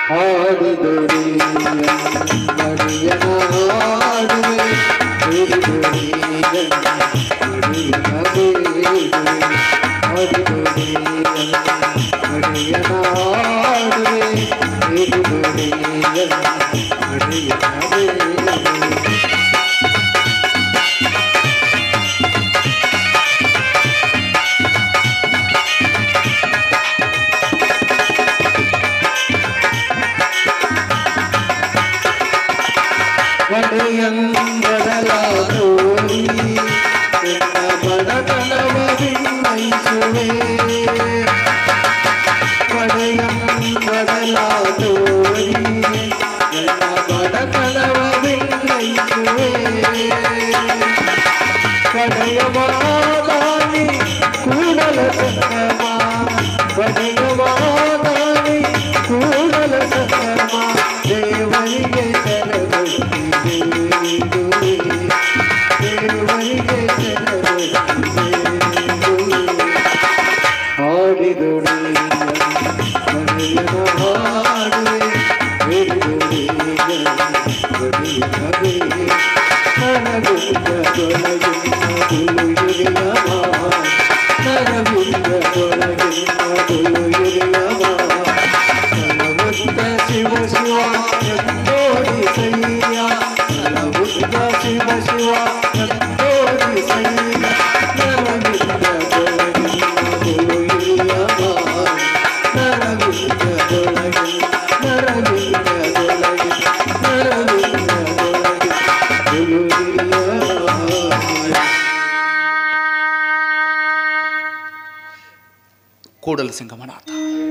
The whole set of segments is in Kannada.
ಹಾಡಿದೊಡೆ ಮಡಿಯನಾಡುವೆ ಹಿಡಿದೊಡೆ ಹಾಡಿದೊಡೆ ಮಡಿಯನಾಡುವೆ ಹಿಡಿದೊಡೆ ಬಡಯಂಗಡಲಾದೋರಿ ಎನ್ನ ಬಡತನವ ವಿನ್ನಯಿಸುವೆ ಬಡಯಂಗಡಲಾದೋರಿ ಎನ್ನ ಬಡತನವ ವಿನ್ನಯಿಸುವೆ ಪಡೆಯವಾದಾನಿ ಕೂಡಲ ಸಂಗಮ ಪಡೆಯವಾದಾನಿ ಕೂಡಲ ಸಂಗಮ ದೇವರಿಗೆ ಶರಣುತ್ತಿದೆ ದೇವರಿಗೆ ಶರಣುತ್ತಿದೆ ಹಾಡಿದೊಡೆ ಮನೆಯನ ಹಾಡುವೆ ಹಿಡಿದೊಡೆ ಗಡಿಯವೆ ನರವಿಂದ ತೊಳಗಿನ ತುಳುಗಿರಿಯ ನರವಿಂದ ತೊಳಗಿನ ತುಳುಗಿರಿಯ ನಲವುತ್ತ ಶಿವ ಶಿವ ಎಂದೋಡಿ ಸೈಯ ನಲವುತ್ತ ಶಿವ ಶಿವ ಎಂದೋಡಿ ಸೈಯ ನರವಿಂದ ತೊಳಗಿನ ತುಳುಗಿರಿಯ ನರವಿಂದ ತೊಳಗಿನ ನರವಿಂದ ತೊಳಗಿನ ನರವಿಂದ ತೊಳಗಿನ ಕೂಡಲ ಸಂಗಮನಾಥ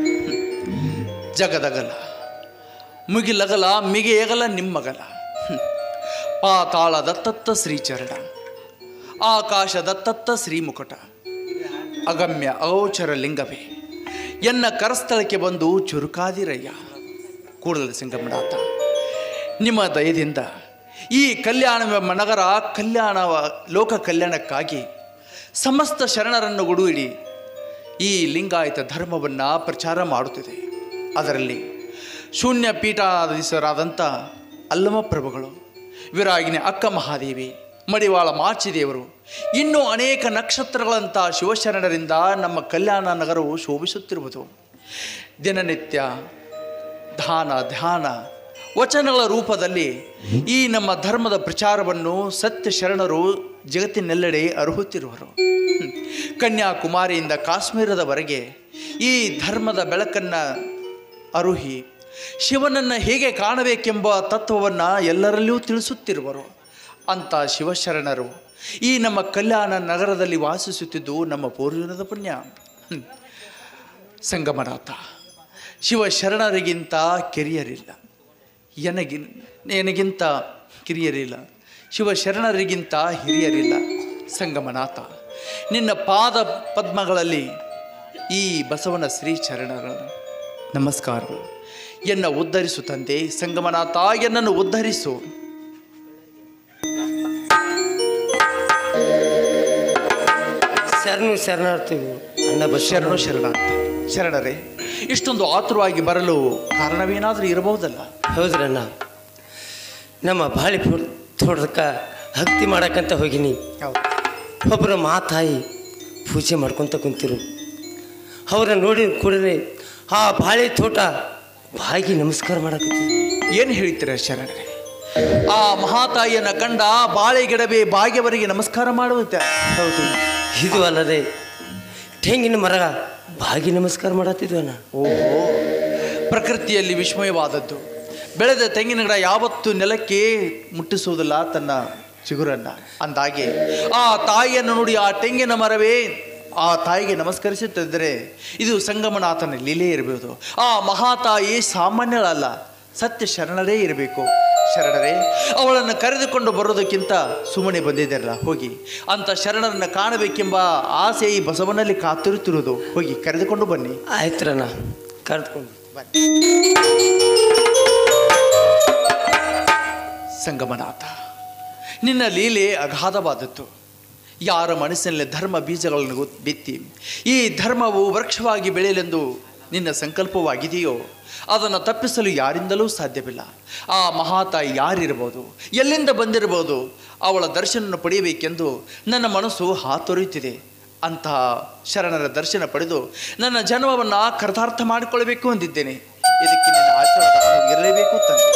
ಜಗದಗಲ ಮುಗಿಲಗಲ ಮಿಗೆಯಗಲ ನಿಮ್ಮಗಲ ಹ್ಮ್. ಪಾತಾಳದ ತತ್ತ ಶ್ರೀಚರಣ ಆಕಾಶದ ತತ್ತ ಶ್ರೀಮುಕಟ ಅಗಮ್ಯ ಅಗೋಚರ ಲಿಂಗವೇ ಎನ್ನ ಕರಸ್ಥಳಕ್ಕೆ ಬಂದು ಚುರುಕಾದಿರಯ್ಯ ಕೂಡಲ ಸಂಗಮನಾಥ ನಿಮ್ಮ ದಯದಿಂದ ಈ ಕಲ್ಯಾಣವೆಂಬ ನಗರ ಕಲ್ಯಾಣ ಲೋಕ ಕಲ್ಯಾಣಕ್ಕಾಗಿ ಸಮಸ್ತ ಶರಣರನ್ನು ಗುಡುಯಿಡಿ ಈ ಲಿಂಗಾಯತ ಧರ್ಮವನ್ನು ಪ್ರಚಾರ ಮಾಡುತ್ತಿದೆ ಅದರಲ್ಲಿ ಶೂನ್ಯ ಪೀಠಾಧೀಶರಾದಂಥ ಅಲ್ಲಮ ಪ್ರಭುಗಳು ವಿರಾಗಿನಿ ಅಕ್ಕ ಮಹಾದೇವಿ ಮಡಿವಾಳ ಮಾಚಿದೇವರು ಇನ್ನೂ ಅನೇಕ ನಕ್ಷತ್ರಗಳಂಥ ಶಿವಶರಣರಿಂದ ನಮ್ಮ ಕಲ್ಯಾಣ ನಗರವು ಶೋಭಿಸುತ್ತಿರುವುದು ದಿನನಿತ್ಯ ದಾನ ಧ್ಯಾನ ವಚನಗಳ ರೂಪದಲ್ಲಿ ಈ ನಮ್ಮ ಧರ್ಮದ ಪ್ರಚಾರವನ್ನು ಸತ್ಯ ಶರಣರು ಜಗತ್ತಿನೆಲ್ಲೆಡೆ ಅರ್ಹುತ್ತಿರುವರು ಹ್ಮ್. ಕನ್ಯಾಕುಮಾರಿಯಿಂದ ಕಾಶ್ಮೀರದವರೆಗೆ ಈ ಧರ್ಮದ ಬೆಳಕನ್ನು ಅರುಹಿ ಶಿವನನ್ನು ಹೇಗೆ ಕಾಣಬೇಕೆಂಬ ತತ್ವವನ್ನು ಎಲ್ಲರಲ್ಲಿಯೂ ತಿಳಿಸುತ್ತಿರುವರು ಅಂಥ ಶಿವಶರಣರು ಈ ನಮ್ಮ ಕಲ್ಯಾಣ ನಗರದಲ್ಲಿ ವಾಸಿಸುತ್ತಿದ್ದು ನಮ್ಮ ಪೂರ್ವಜನದ ಪುಣ್ಯ ಹ್ಮ್. ಸಂಗಮನಾಥ ಶಿವಶರಣರಿಗಿಂತ ಕಿರಿಯರಿಲ್ಲ ಎನಗಿ ನನಗಿಂತ ಕಿರಿಯರಿಲ್ಲ ಶಿವಶರಣರಿಗಿಂತ ಹಿರಿಯರಿಲ್ಲ ಸಂಗಮನಾಥ ನಿನ್ನ ಪಾದ ಪದ್ಮಗಳಲ್ಲಿ ಈ ಬಸವನ ಶ್ರೀ ಚರಣರ ನಮಸ್ಕಾರಗಳು ಎನ್ನ ಉದ್ಧರಿಸು ತಂದೆ ಸಂಗಮನಾಥ ಎನ್ನನ್ನು ಉದ್ಧರಿಸು ಶರಣು ಶರಣಾರ್ಥಿ ಅಣ್ಣ ಬಸ್ ಶರಣು ಶರಣಾರ್ಥ ಶರಣರೇ ಇಷ್ಟೊಂದು ಆತುರವಾಗಿ ಬರಲು ಕಾರಣವೇನಾದರೂ ಇರಬಹುದಲ್ಲ ಹೌದ್ರಣ್ಣ ನಮ್ಮ ಬಾಳಿ ತೋಟದಕ್ಕ ಭಕ್ತಿ ಮಾಡಕ್ಕಂತ ಹೋಗಿನಿ ಒಬ್ಬರು ಮಾತಾಯಿ ಪೂಜೆ ಮಾಡ್ಕೊತ ಕುಂತಿರು ಅವ್ರ ನೋಡಿ ಕೂಡಲೇ ಆ ಬಾಳೆ ತೋಟ ಬಾಯಿಗೆ ನಮಸ್ಕಾರ ಮಾಡಕತ್ತಿ ಏನು ಹೇಳ್ತೀರ ಶರಣರೇ ಆ ಮಹಾತಾಯಿಯನ್ನ ಕಂಡ ಬಾಳೆ ಗಿಡವೇ ಬಾಗ್ಯವರಿಗೆ ನಮಸ್ಕಾರ ಮಾಡುತ್ತೆ ಹೌದು ಇದು ಅಲ್ಲದೆ ತೆಂಗಿನ ಮರ ಬಾಗಿ ನಮಸ್ಕಾರ ಮಾಡತ್ತಿದ್ವಣ್ಣ ಓಹೋ ಪ್ರಕೃತಿಯಲ್ಲಿ ವಿಸ್ಮಯವಾದದ್ದು ಬೆಳೆದ ತೆಂಗಿನ ಗಿಡ ಯಾವತ್ತೂ ನೆಲಕ್ಕೆ ಮುಟ್ಟಿಸುವುದಿಲ್ಲ ತನ್ನ ಚಿಗುರನ್ನ ಅಂದಾಗೆ ಆ ತಾಯಿಯನ್ನು ನೋಡಿ ಆ ತೆಂಗಿನ ಮರವೇ ಆ ತಾಯಿಗೆ ನಮಸ್ಕರಿಸುತ್ತಿದ್ದರೆ ಇದು ಸಂಗಮನಾಥನ ಲೀಲೆ ಇರಬಹುದು ಆ ಮಹಾತಾಯಿ ಸಾಮಾನ್ಯಳಲ್ಲ ಸತ್ಯ ಶರಣರೇ ಇರಬೇಕು ಶರಣರೇ ಅವಳನ್ನು ಕರೆದುಕೊಂಡು ಬರೋದಕ್ಕಿಂತ ಸುಮ್ಮನೆ ಬಂದಿದ್ದಾರಲ್ಲ ಹೋಗಿ ಅಂತ ಶರಣರನ್ನು ಕಾಣಬೇಕೆಂಬ ಆಸೆ ಈ ಬಸವನಲ್ಲಿ ಕಾತಿರುತ್ತಿರುವುದು ಹೋಗಿ ಕರೆದುಕೊಂಡು ಬನ್ನಿ ಆಯ್ತ್ರಣ್ಣ ಕರೆದುಕೊಂಡು ಸಂಗಮನಾಥ ನಿನ್ನ ಲೀಲೆ ಅಗಾಧವಾದದ್ದು ಯಾರ ಮನಸ್ಸಿನಲ್ಲಿ ಧರ್ಮ ಬೀಜಗಳನ್ನು ಗೊತ್- ಬಿತ್ತಿ ಈ ಧರ್ಮವು ವೃಕ್ಷವಾಗಿ ಬೆಳೆಯಲೆಂದು ನಿನ್ನ ಸಂಕಲ್ಪವಾಗಿದೆಯೋ ಅದನ್ನು ತಪ್ಪಿಸಲು ಯಾರಿಂದಲೂ ಸಾಧ್ಯವಿಲ್ಲ ಆ ಮಹಾತಾಯಿ ಯಾರಿರ್ಬೋದು ಎಲ್ಲಿಂದ ಬಂದಿರ್ಬೋದು ಅವಳ ದರ್ಶನ ಪಡೆಯಬೇಕೆಂದು ನನ್ನ ಮನಸ್ಸು ಹಾತೊರೆಯುತ್ತಿದೆ ಅಂತಹ ಶರಣರ ದರ್ಶನ ಪಡೆದು ನನ್ನ ಜನ್ಮವನ್ನು ಕರ್ತಾರ್ಥ ಮಾಡಿಕೊಳ್ಳಬೇಕು ಅಂದಿದ್ದೇನೆ ಇದಕ್ಕೆ ನನ್ನ ಆಶೀರ್ವಾದ ಇರಲೇಬೇಕು ತಂದೆ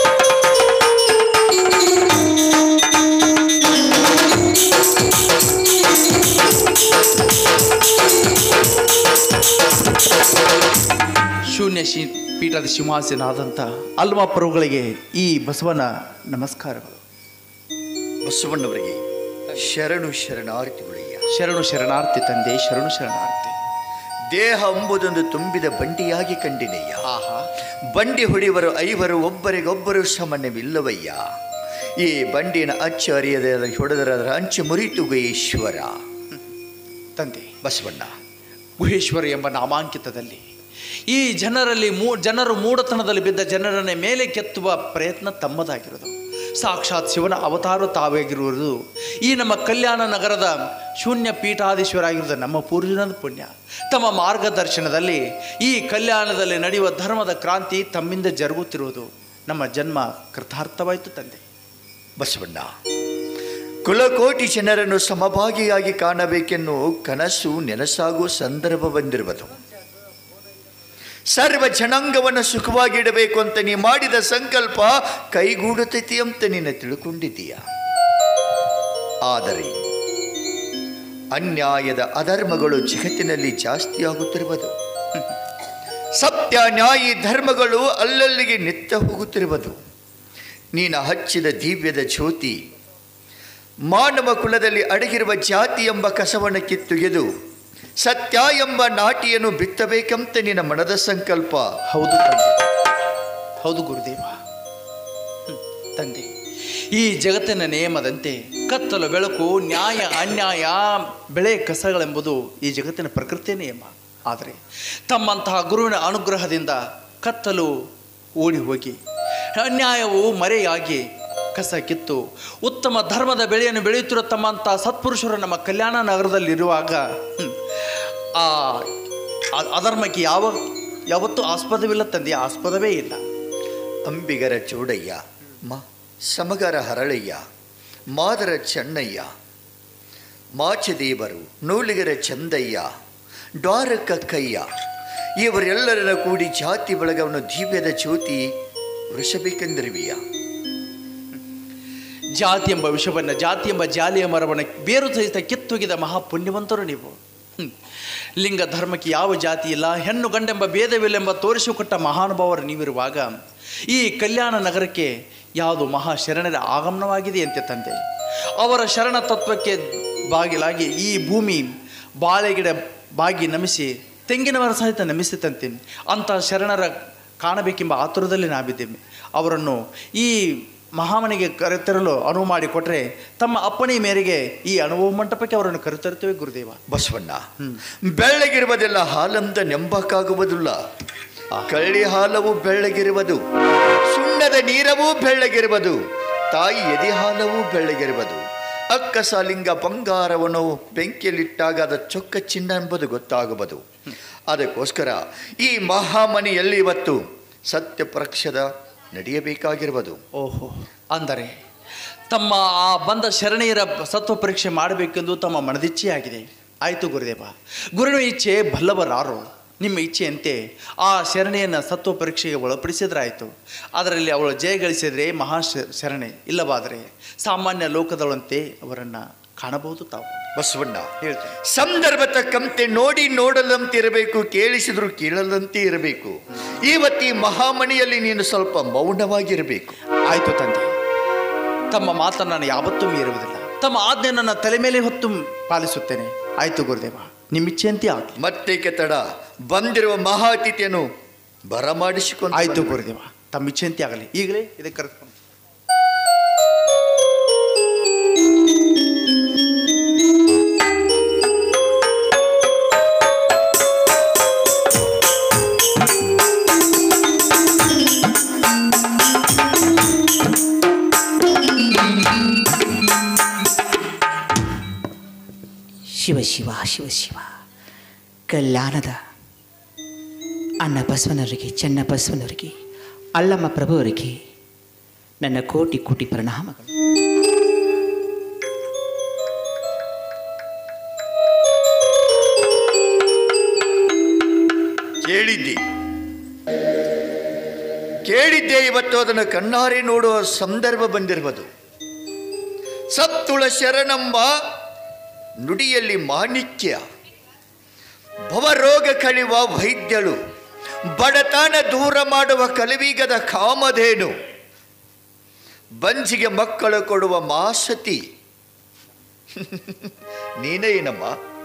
ಶೂನ್ಯ ಶಿ ಪೀಠದ ಸಿಂಹಾಸನಾದಂಥ ಅಲ್ವಾ ಪ್ರಭುಗಳಿಗೆ ಈ ಬಸವನ ನಮಸ್ಕಾರಗಳು ಬಸವಣ್ಣವರಿಗೆ ಶರಣು ಶರಣಾರ್ಥಿಗಳಯ್ಯ ಶರಣು ಶರಣಾರ್ಥಿ ತಂದೆ ಶರಣು ಶರಣಾರ್ಥಿ ದೇಹ ಎಂಬುದೊಂದು ತುಂಬಿದ ಬಂಡಿಯಾಗಿ ಕಂಡಿನಯ್ಯ ಆಹಾ ಬಂಡಿ ಹೊಡೆಯುವರು ಐವರು ಒಬ್ಬರಿಗೊಬ್ಬರು ಸಮನ್ಯವಿಲ್ಲವಯ್ಯ ಈ ಬಂಡಿನ ಅಚ್ಚು ಅರಿಯದ ಹೊಡೆದರ ಅಂಚು ಮುರಿತು ಈಶ್ವರ ತಂದೆ ಬಸವಣ್ಣ ಗುಹೇಶ್ವರ ಎಂಬ ನಾಮಾಂಕಿತದಲ್ಲಿ ಈ ಜನರಲ್ಲಿ ಮೂ ಜನರು ಮೂಢತನದಲ್ಲಿ ಬಿದ್ದ ಜನರನ್ನೇ ಮೇಲೆ ಕೆತ್ತುವ ಪ್ರಯತ್ನ ತಮ್ಮದಾಗಿರೋದು ಸಾಕ್ಷಾತ್ ಶಿವನ ಅವತಾರ ತಾವಾಗಿರುವುದು ಈ ನಮ್ಮ ಕಲ್ಯಾಣ ನಗರದ ಶೂನ್ಯ ಪೀಠಾಧೀಶ್ವರ ಆಗಿರೋದು ನಮ್ಮ ಪೂರ್ವಜನದ ಪುಣ್ಯ ತಮ್ಮ ಮಾರ್ಗದರ್ಶನದಲ್ಲಿ ಈ ಕಲ್ಯಾಣದಲ್ಲಿ ನಡೆಯುವ ಧರ್ಮದ ಕ್ರಾಂತಿ ತಮ್ಮಿಂದ ಜರುಗುತ್ತಿರುವುದು ನಮ್ಮ ಜನ್ಮ ಕೃತಾರ್ಥವಾಯಿತು ತಂದೆ ಬಸವಣ್ಣ ಕುಲಕೋಟಿ ಜನರನ್ನು ಸಮಭಾಗಿಯಾಗಿ ಕಾಣಬೇಕೆನ್ನು ಕನಸು ನೆನಸಾಗುವ ಸಂದರ್ಭ ಬಂದಿರುವುದು ಸರ್ವ ಜನಾಂಗವನ್ನು ಸುಖವಾಗಿಡಬೇಕು ಅಂತ ನೀ ಮಾಡಿದ ಸಂಕಲ್ಪ ಕೈಗೂಡುತ್ತೈತಿ ಅಂತ ನೀನು ತಿಳ್ಕೊಂಡಿದ್ದೀಯ ಆದರೆ ಅನ್ಯಾಯದ ಅಧರ್ಮಗಳು ಜಗತ್ತಿನಲ್ಲಿ ಜಾಸ್ತಿ ಆಗುತ್ತಿರುವುದು ಸತ್ಯ ನ್ಯಾಯಿ ಧರ್ಮಗಳು ಅಲ್ಲಲ್ಲಿಗೆ ನಿತ್ಯ ಹೋಗುತ್ತಿರುವುದು ನೀನು ಹಚ್ಚಿದ ದಿವ್ಯದ ಜ್ಯೋತಿ ಮಾನವ ಕುಲದಲ್ಲಿ ಅಡಗಿರುವ ಜಾತಿ ಎಂಬ ಕಸವನ್ನು ಕಿತ್ತೊಗೆದು ಸತ್ಯ ಎಂಬ ನಾಟಿಯನ್ನು ಬಿತ್ತಬೇಕಂತ ನಿನ್ನ ಮನದ ಸಂಕಲ್ಪ ಹೌದು ತಂದೆ ಹೌದು ಗುರುದೇವ ಹ್ಮ್, ತಂದೆ ಈ ಜಗತ್ತಿನ ನಿಯಮದಂತೆ ಕತ್ತಲು ಬೆಳಕು ನ್ಯಾಯ ಅನ್ಯಾಯ ಬೆಳೆ ಕಸಗಳೆಂಬುದು ಈ ಜಗತ್ತಿನ ಪ್ರಕೃತಿಯ ನಿಯಮ ಆದರೆ ತಮ್ಮಂತಹ ಗುರುವಿನ ಅನುಗ್ರಹದಿಂದ ಕತ್ತಲು ಓಡಿ ಹೋಗಿ ಅನ್ಯಾಯವು ಮರೆಯಾಗಿ ಕಸ ಕಿತ್ತು ಉತ್ತಮ ಧರ್ಮದ ಬೆಳೆಯನ್ನು ಬೆಳೆಯುತ್ತಿರುವ ತಮ್ಮಂತಹ ಸತ್ಪುರುಷರು ನಮ್ಮ ಕಲ್ಯಾಣ ನಗರದಲ್ಲಿರುವಾಗ ಹ್ಮ್, ಆ ಆ- ಅಧರ್ಮಕ್ಕೆ ಯಾವ ಯಾವತ್ತೂ ಆಸ್ಪದವಿಲ್ಲ ತಂದೆ ಆಸ್ಪದವೇ ಇಲ್ಲ ಅಂಬಿಗರ ಚೂಡಯ್ಯ ಮ ಸಮಗರ ಹರಳಯ್ಯ ಮಾದರ ಚೆನ್ನಯ್ಯ ಮಾಚದೇವರು ನೂಲಿಗರ ಚಂದಯ್ಯ ಡ್ವಾರಕ ಕಯ್ಯ ಇವರೆಲ್ಲರನ್ನ ಕೂಡಿ ಜಾತಿ ಬಳಗವನ್ನು ದಿವ್ಯದ ಜ್ಯೋತಿ ವೃಷಬೇಕೆಂದಿರುವಿಯ ಜಾತಿ ಎಂಬ ವಿಷವನ್ನು ಜಾತಿ ಎಂಬ ಜಾಲಿಯ ಮರವನ್ನು ಬೇರು ಸಹಿತ ಕಿತ್ತೊಗೆದ ಮಹಾಪುಣ್ಯವಂತರು ನೀವು ಹ್ಮ್. ಲಿಂಗ ಧರ್ಮಕ್ಕೆ ಯಾವ ಜಾತಿ ಇಲ್ಲ ಹೆಣ್ಣು ಗಂಡೆಂಬ ಭೇದವಿಲ್ಲೆಂಬ ತೋರಿಸಿಕೊಟ್ಟ ಮಹಾನುಭಾವರು ನೀವಿರುವಾಗ ಈ ಕಲ್ಯಾಣ ನಗರಕ್ಕೆ ಯಾವುದು ಮಹಾ ಶರಣರ ಆಗಮನವಾಗಿದೆ ಅಂತೆ ತಂದೆ ಅವರ ಶರಣ ತತ್ವಕ್ಕೆ ಬಾಗಿಲಾಗಿ ಈ ಭೂಮಿ ಬಾಳೆಗಿಡ ಬಾಗಿ ನಮಿಸಿ ತೆಂಗಿನ ಮರ ಸಹಿತ ನಮಿಸಿತಂತೆ ಅಂಥ ಶರಣರ ಕಾಣಬೇಕೆಂಬ ಆತುರದಲ್ಲಿ ನಾವಿದ್ದೇವೆ ಅವರನ್ನು ಈ ಮಹಾಮನೆಗೆ ಕರೆತರಲು ಅನುವು ಮಾಡಿಕೊಟ್ರೆ ತಮ್ಮ ಅಪ್ಪಣೆ ಮೇರೆಗೆ ಈ ಅನುಭವ ಮಂಟಪಕ್ಕೆ ಅವರನ್ನು ಕರೆತರುತ್ತೇವೆ ಗುರುದೇವ ಬಸವಣ್ಣ ಬೆಳ್ಳಗಿರುವುದೆಲ್ಲ ಹಾಲಂದ ನೆಂಬಕ್ಕಾಗುವುದಿಲ್ಲ ಕಳ್ಳಿ ಹಾಲವು ಬೆಳ್ಳಗಿರುವುದು ಸುಣ್ಣದ ನೀರವೂ ಬೆಳ್ಳಗಿರುವುದು ತಾಯಿ ಎದೆ ಹಾಲವೂ ಬೆಳ್ಳಗಿರುವುದು ಅಕ್ಕಸಾಲಿಂಗ ಬಂಗಾರವನ್ನು ಬೆಂಕಿಯಲ್ಲಿಟ್ಟಾಗ ಅದ ಚೊಕ್ಕ ಚಿನ್ನ ಎಂಬುದು ಗೊತ್ತಾಗುವುದು ಅದಕ್ಕೋಸ್ಕರ ಈ ಮಹಾಮನೆಯಲ್ಲಿ ಇವತ್ತು ಸತ್ಯ ಪರೀಕ್ಷದ ನಡೆಯಬೇಕಾಗಿರುವುದು ಓಹೋ ಅಂದರೆ ತಮ್ಮ ಆ ಬಂದ ಶರಣೆಯರ ಸತ್ವ ಪರೀಕ್ಷೆ ಮಾಡಬೇಕೆಂದು ತಮ್ಮ ಮನದಿಚ್ಛೆಯಾಗಿದೆ ಆಯಿತು ಗುರುದೇವ ಗುರುವಿನ ಇಚ್ಛೆ ಬಲ್ಲವರಾರು ನಿಮ್ಮ ಇಚ್ಛೆಯಂತೆ ಆ ಶರಣೆಯನ್ನು ಸತ್ವ ಪರೀಕ್ಷೆಗೆ ಒಳಪಡಿಸಿದ್ರಾಯಿತು ಅದರಲ್ಲಿ ಅವಳು ಜಯ ಗಳಿಸಿದರೆ ಮಹಾ ಶ- ಶರಣೆ ಇಲ್ಲವಾದರೆ ಸಾಮಾನ್ಯ ಲೋಕದವಳಂತೆ ಅವರನ್ನು ಕಾಣಬಹುದು ತಾವು ಬಸವಣ್ಣ ಹೇಳ್ತೇನೆ ಸಂದರ್ಭ ತಕ್ಕಂತೆ ನೋಡಿ ನೋಡಲಂತೆ ಇರಬೇಕು ಕೇಳಿಸಿದ್ರು ಕೇಳಲಂತೆ ಇರಬೇಕು ಇವತ್ತು ಈ ಮಹಾಮಣಿಯಲ್ಲಿ ನೀನು ಸ್ವಲ್ಪ ಮೌನವಾಗಿರಬೇಕು ಆಯಿತು ತಂದೆ ತಮ್ಮ ಮಾತನ್ನು ನಾನು ಯಾವತ್ತೂ ಮೀರುವುದಿಲ್ಲ ತಮ್ಮ ಆಜ್ಞೆ ನನ್ನ ತಲೆ ಮೇಲೆ ಹೊತ್ತು ಪಾಲಿಸುತ್ತೇನೆ ಆಯಿತು ಗುರುದೇವ ನಿಮ್ಮ ಇಚ್ಛೆಯಂತೆ ಆಗಲಿ ಮತ್ತೇಕೆ ತಡ ಬಂದಿರುವ ಮಹಾತಿಥಿಯನ್ನು ಬರಮಾಡಿಸಿಕೊಂಡು ಆಯಿತು ಗುರುದೇವ ತಮ್ಮ ಇಚ್ಛೆಯಂತೆ ಆಗಲಿ ಈಗಲೇ ಇದಕ್ಕೆ ಕರೆದುಕೊಂಡು ಶಿವ ಶಿವ ಶಿವ ಶಿವ ಕಲ್ಯಾಣದ ಅಣ್ಣ ಬಸವನವರಿಗೆ ಚೆನ್ನ ಬಸವನವರಿಗೆ ಅಲ್ಲಮ್ಮ ಪ್ರಭುವರಿಗೆ ನನ್ನ ಕೋಟಿ ಕೋಟಿ ಪ್ರಣಾಮಗಳು ಕೇಳಿದ್ದೆ ಕೇಳಿದ್ದೆ ಇವತ್ತು ಅದನ್ನು ಕಣ್ಣಾರೆ ನೋಡುವ ಸಂದರ್ಭ ಬಂದಿರುವುದು ಸತ್ತುಳ ಶರಣಂಬ ನುಡಿಯಲ್ಲಿ ಮಾಣಿಕ್ಯ ಭವರೋಗ ಕಳೆಯುವ ವೈದ್ಯಳು ಬಡತನ ದೂರ ಮಾಡುವ ಕಲವಿಗದ ಕಾಮಧೇನು ಬಂಜಿಗೆ ಮಕ್ಕಳು ಕೊಡುವ ಮಾಸತಿ ನೀನೇನಮ್ಮ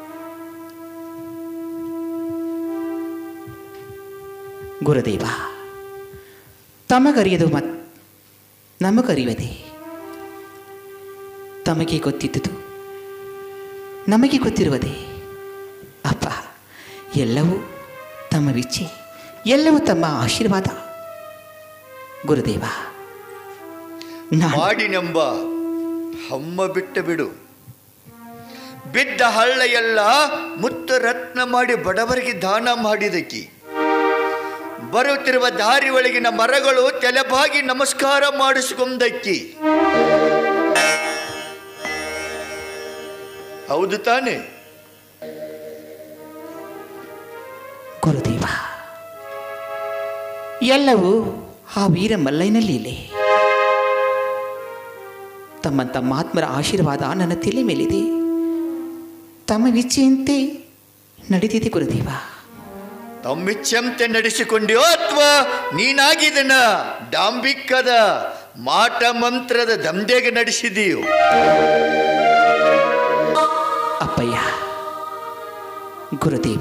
ಗುರುದೇವ ತಮಗರಿಯದು ಮತ್ ನಮಗರಿಯದೆ ತಮಗೆ ಗೊತ್ತಿದ್ದುದು ನಮಗೆ ಗೊತ್ತಿರುವುದೇ ಅಪ್ಪ ಎಲ್ಲವೂ ತಮ್ಮ ವಿಚ್ಛೆ ಎಲ್ಲವೂ ತಮ್ಮ ಆಶೀರ್ವಾದ ಗುರುದೇವ ನಾನು ಮಾಡಿನೆಂಬ ಹಮ್ಮ ಬಿಟ್ಟು ಬಿಡು ಬಿದ್ದ ಹಳ್ಳ ಎಲ್ಲ ಮುತ್ತು ರತ್ನ ಮಾಡಿ ಬಡವರಿಗೆ ದಾನ ಮಾಡಿದಕ್ಕಿ ಬರುತ್ತಿರುವ ದಾರಿ ಒಳಗಿನ ಮರಗಳು ತಲೆಬಾಗಿ ನಮಸ್ಕಾರ ಮಾಡಿಸಿಕೊಂಡಕ್ಕಿ ಹೌದು ತಾನೆ ಗುರುದೇವ ಎಲ್ಲವೂ ಆ ವೀರ ಮಲ್ಲಯ್ಯನಲ್ಲಿ ಇದೆ ತಮ್ಮಂಥ ಮಹಾತ್ಮರ ಆಶೀರ್ವಾದ ನನ್ನ ತಲೆ ಮೇಲಿದೆ ತಮ್ಮ ವಿಚ್ಛೆಯಂತೆ ನಡೆದಿದೆ ಗುರುದೇವ ತಮ್ಮಿಚ್ಚಂತೆ ನಡೆಸಿಕೊಂಡ್ಯೋ ಅಥವಾ ನೀನಾಗಿದನ ಡಾಂಬಿಕ್ಕದ ಮಾಟ ಮಂತ್ರದ ದಂಧೆಗೆ ನಡೆಸಿದೀಯೋ ಅಪ್ಪಯ್ಯ ಗುರುದೇವ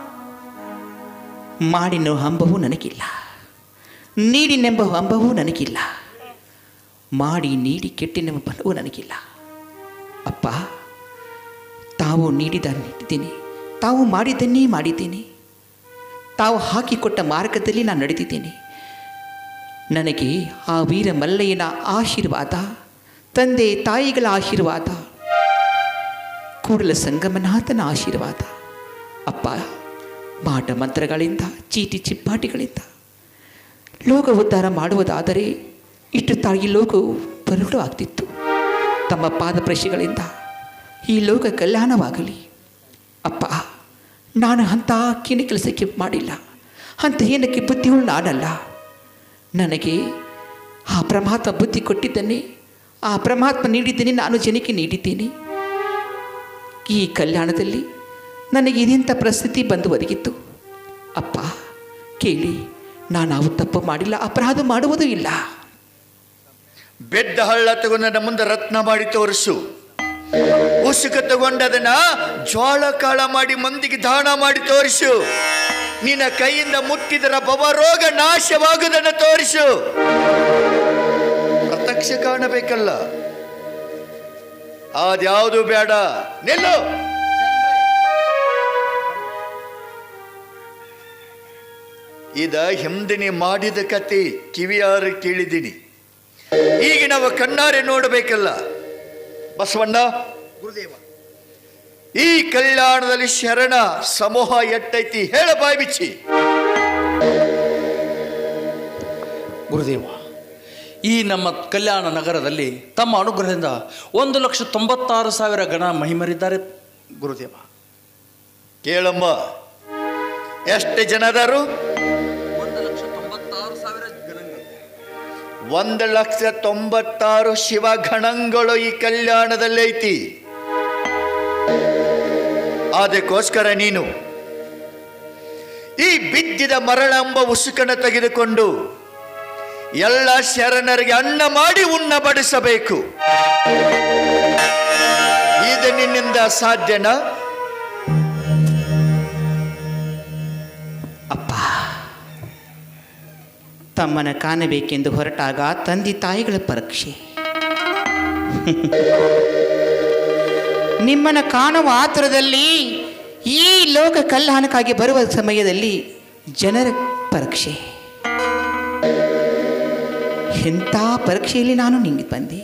ಮಾಡಿನ ಹಂಬವೂ ನನಗಿಲ್ಲ ನೀಡಿನೆಂಬ ಹಂಬವೂ ನನಗಿಲ್ಲ ಮಾಡಿ ನೀಡಿ ಕೆಟ್ಟಿನೆಂಬ ಬಲವೂ ನನಗಿಲ್ಲ ಅಪ್ಪ ತಾವು ನೀಡಿದ ನೀಡಿದ್ದೀನಿ ತಾವು ಮಾಡಿದ್ದನ್ನೇ ಮಾಡಿದ್ದೀನಿ ತಾವು ಹಾಕಿಕೊಟ್ಟ ಮಾರ್ಗದಲ್ಲಿ ನಾನು ನಡೆದಿದ್ದೇನೆ ನನಗೆ ಆ ವೀರ ಮಲ್ಲಯ್ಯನ ಆಶೀರ್ವಾದ ತಂದೆ ತಾಯಿಗಳ ಆಶೀರ್ವಾದ ಕೂಡಲ ಸಂಗಮನಾಥನ ಆಶೀರ್ವಾದ ಅಪ್ಪ ಮಾಟ ಮಂತ್ರಗಳಿಂದ ಚೀಟಿ ಚಿಪ್ಪಾಟಿಗಳಿಂದ ಲೋಕ ಉದ್ಧಾರ ಮಾಡುವುದಾದರೆ ಇಷ್ಟು ತಾಯಿ ಲೋಕವು ಬರಡು ಆಗ್ತಿತ್ತು ತಮ್ಮ ಪಾದಪ್ರಶಿಗಳಿಂದ ಈ ಲೋಕ ಕಲ್ಯಾಣವಾಗಲಿ ಅಪ್ಪ ನಾನು ಅಂಥ ಕಿನ ಕೆಲಸಕ್ಕೆ ಮಾಡಿಲ್ಲ ಅಂಥ ಏನಕ್ಕೆ ಬುದ್ಧಿಗಳು ನಾನಲ್ಲ ನನಗೆ ಆ ಪರಮಾತ್ಮ ಬುದ್ಧಿ ಕೊಟ್ಟಿದ್ದನ್ನೇ ಆ ಪರಮಾತ್ಮ ನೀಡಿದ್ದೇನೆ ನಾನು ಜನಕ್ಕೆ ನೀಡಿದ್ದೇನೆ ಈ ಕಲ್ಯಾಣದಲ್ಲಿ ನನಗೆ ಇದೆಂಥ ಪರಿಸ್ಥಿತಿ ಬಂದು ಒದಗಿತ್ತು ಅಪ್ಪ ಕೇಳಿ ನಾನು ಅವು ತಪ್ಪು ಮಾಡಿಲ್ಲ ಅಪರಾಧ ಮಾಡುವುದೂ ಇಲ್ಲ ಬೆದ್ದ ಹಳ್ಳ ತಗೊಂಡು ನನ್ನ ಮುಂದೆ ರತ್ನ ಮಾಡಿ ತೋರಿಸು ಉಸುಕ ತಗೊಂಡದನ್ನ ಜ್ವಾಳ ಕಾಳ ಮಾಡಿ ಮಂದಿಗೆ ದಾನ ಮಾಡಿ ತೋರಿಸು ನಿನ್ನ ಕೈಯಿಂದ ಮುಟ್ಟಿದರ ಭವರೋಗ ನಾಶವಾಗುವುದನ್ನು ತೋರಿಸು ಪ್ರತ್ಯಕ್ಷ ಕಾಣಬೇಕಲ್ಲ ಅದ್ಯಾವುದು ಬೇಡ ನಿಲ್ಲು ಇದ ಹಿಂದಿನಿ ಮಾಡಿದ ಕತೆ ಕಿವಿಯಾರ ಕೇಳಿದ್ದೀನಿ ಈಗ ನಾವು ಕಣ್ಣಾರೆ ನೋಡಬೇಕಲ್ಲ ಬಸವಣ್ಣ ಗುರುದೇವ ಈ ಕಲ್ಯಾಣದಲ್ಲಿ ಶರಣ ಸಮೂಹ ಎಟ್ಟೈತಿ ಹೇಳ ಬಾಯಿ ಬಿಚ್ಚಿ ಗುರುದೇವ ಈ ನಮ್ಮ ಕಲ್ಯಾಣ ನಗರದಲ್ಲಿ ತಮ್ಮ ಅನುಗ್ರಹದಿಂದ ಒಂದು ಲಕ್ಷ ತೊಂಬತ್ತಾರು ಸಾವಿರ ಗಣ ಮಹಿಮರಿದ್ದಾರೆ ಗುರುದೇವ ಕೇಳಮ್ಮ ಎಷ್ಟು ಜನ ಅದಾರು ಒಂದು ಲಕ್ಷ ತೊಂಬತ್ತಾರು ಸಾವಿರ ಒಂದು ಲಕ್ಷ ತೊಂಬತ್ತಾರು ಶಿವಗಣಗಳು ಈ ಕಲ್ಯಾಣದಲ್ಲಿ ಐತಿ ಅದಕ್ಕೋಸ್ಕರ ನೀನು ಈ ಬಿದ್ದಿದ ಮರಳೆಂಬ ಉಸುಕನ ತೆಗೆದುಕೊಂಡು ಎಲ್ಲ ಶರಣರಿಗೆ ಅನ್ನ ಮಾಡಿ ಉಣ್ಣ ಬಡಿಸಬೇಕು ಇದು ನಿನ್ನಿಂದ ಸಾಧ್ಯನಾ ಅಪ್ಪ ತಮ್ಮನ ಕಾಣಬೇಕೆಂದು ಹೊರಟಾಗ ತಂದೆ ತಾಯಿಗಳ ಪರೀಕ್ಷೆ ನಿಮ್ಮನ್ನು ಕಾಣುವ ಆತುರದಲ್ಲಿ ಈ ಲೋಕ ಕಲ್ಯಾಣಕ್ಕಾಗಿ ಬರುವ ಸಮಯದಲ್ಲಿ ಜನರ ಪರೀಕ್ಷೆ ಎಂಥ ಪರೀಕ್ಷೆಯಲ್ಲಿ ನಾನು ನಿಂಗೆ ಬಂದೆ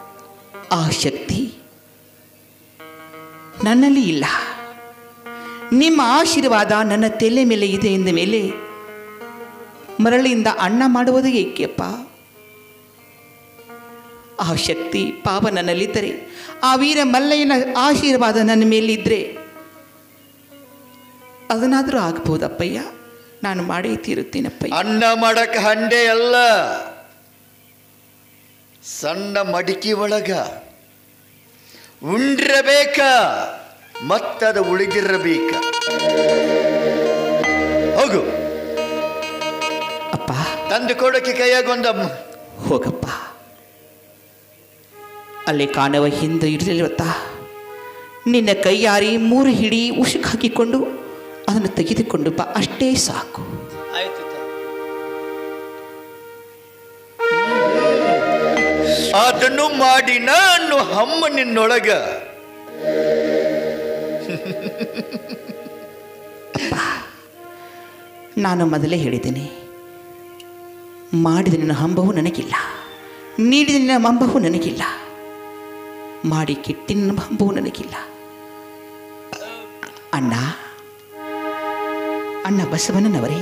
ಆ ಶಕ್ತಿ ನನ್ನಲ್ಲಿ ಇಲ್ಲ ನಿಮ್ಮ ಆಶೀರ್ವಾದ ನನ್ನ ತಲೆ ಮೇಲೆ ಇದೆ ಎಂದ ಮೇಲೆ ಮರಳಿಂದ ಅನ್ನ ಮಾಡುವುದು ಏಕೆಪ್ಪ ಆ ಶಕ್ತಿ ಪಾಪ ನನ್ನಲ್ಲಿದ್ದರೆ ಆ ವೀರ ಮಲ್ಲಯ್ಯನ ಆಶೀರ್ವಾದ ನನ್ನ ಮೇಲಿದ್ದರೆ ಅದನ್ನಾದರೂ ಆಗ್ಬೋದಪ್ಪಯ್ಯ ನಾನು ಮಾಡೇ ತೀರುತ್ತೇನಪ್ಪಯ್ಯ ಅನ್ನ ಮಾಡಕ್ ಹಂಡೆ ಅಲ್ಲ ಸಣ್ಣ ಮಡಿಕೆ ಒಳಗ ಉಂಡಿರಬೇಕ ಮತ್ತದ ಉಳಿದಿರಬೇಕ ಹೋಗು ಅಪ್ಪ ತಂದು ಕೊಡಕ್ಕೆ ಕೈಯಾಗೊಂದ ಹೋಗಪ್ಪ ಅಲ್ಲಿ ಕಾಣುವ ಹಿಂದೆ ಇರಲಿರುತ್ತಾ ನಿನ್ನ ಕೈಯಾರಿ ಮೂರು ಹಿಡಿ ಉಸುಕ್ ಹಾಕಿಕೊಂಡು ಅದನ್ನು ತೆಗೆದುಕೊಂಡು ಬಾ ಅಷ್ಟೇ ಸಾಕು ಆಯ್ತು ಅದನ್ನು ಮಾಡಿ ನಾನು ಹಮ್ಮ ನಿನ್ನೊಳಗ ನಾನು ಮೊದಲೇ ಹೇಳಿದ್ದೇನೆ ಮಾಡಿದ ನಿನ್ನ ಹಂಬವು ನನಗಿಲ್ಲ ನೀಡಿದ ನಿನ್ನ ಮಂಬವು ನನಗಿಲ್ಲ ಮಾಡಿ ಕೆಟ್ಟಿನ ಹಂಬವು ನನಗಿಲ್ಲ ಅಣ್ಣ ಅಣ್ಣ ಬಸವಣ್ಣನವರೇ